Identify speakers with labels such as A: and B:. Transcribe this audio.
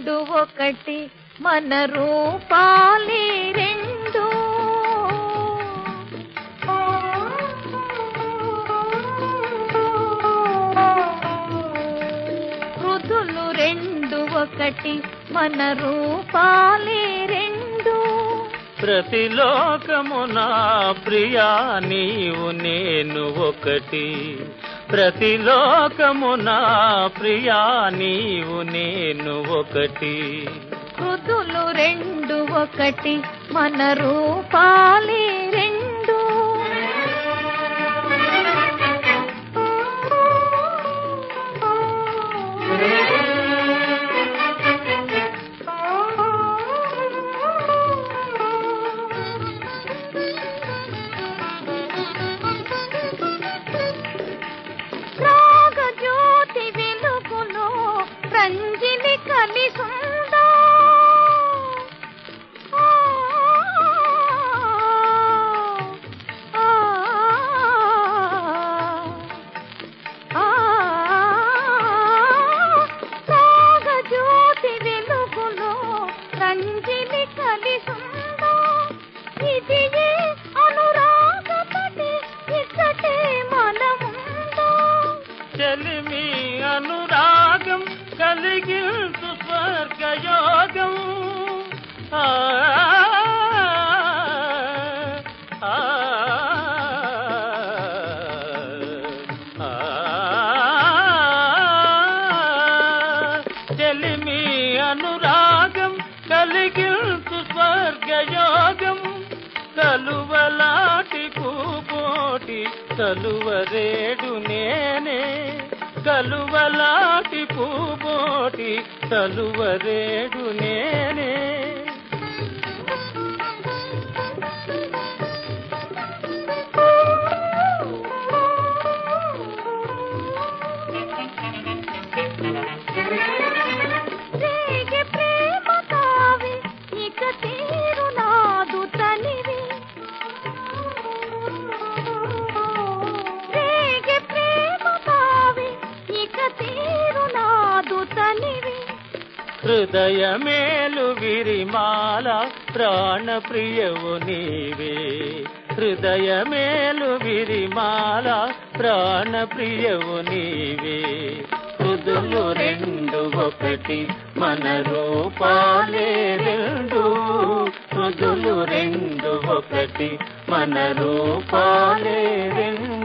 A: రెండు ఒకటి మన రూపాలి రెండు రుదులు రెండు ఒకటి మన రూపాలి రెండు
B: ప్రతిలోకమున ప్రియా నీవు నేను ఒకటి ప్రతిలోకమున ప్రియా నీవు నేను ఒకటి
A: రుదులు రెండు ఒకటి మన రూపాలి రెండు రాగజ్యోతి వెలుగులో రంజిని కలిసుందా ఆ, ఆ, ఆ, రాగజ్యోతి వెలుగులో రంజిని కలిసుందా ఇది ఏ అనురాగమని ఇచ్చటే మనముందా
B: చెలిమి అనురాగం కలిగించు స్వర్గయోగం ఆ, ఆ, ఆ, చెలిమి అనురాగం కలిగించు స్వర్గయోగం కలువలాటి పూపోటి కలువరేడు నేనే కలువలాటి పూపోటి కలువరేడు నేనే
A: రేగే ప్రేమ తావి ఇక తీరు నాదు తనివి రేగే ప్రేమ తావి ఇక తీరు నాదు తనివి
B: హృదయమేలు విరిమాల ప్రాణప్రియవు నీవే హృదయమేలు విరిమాల ప్రాణప్రియవు నీవే హృదులు రెండు ఒకటి మన రూపాలే రెండు హృదులు రెండు ఒకటి మన రూపాలే రెండు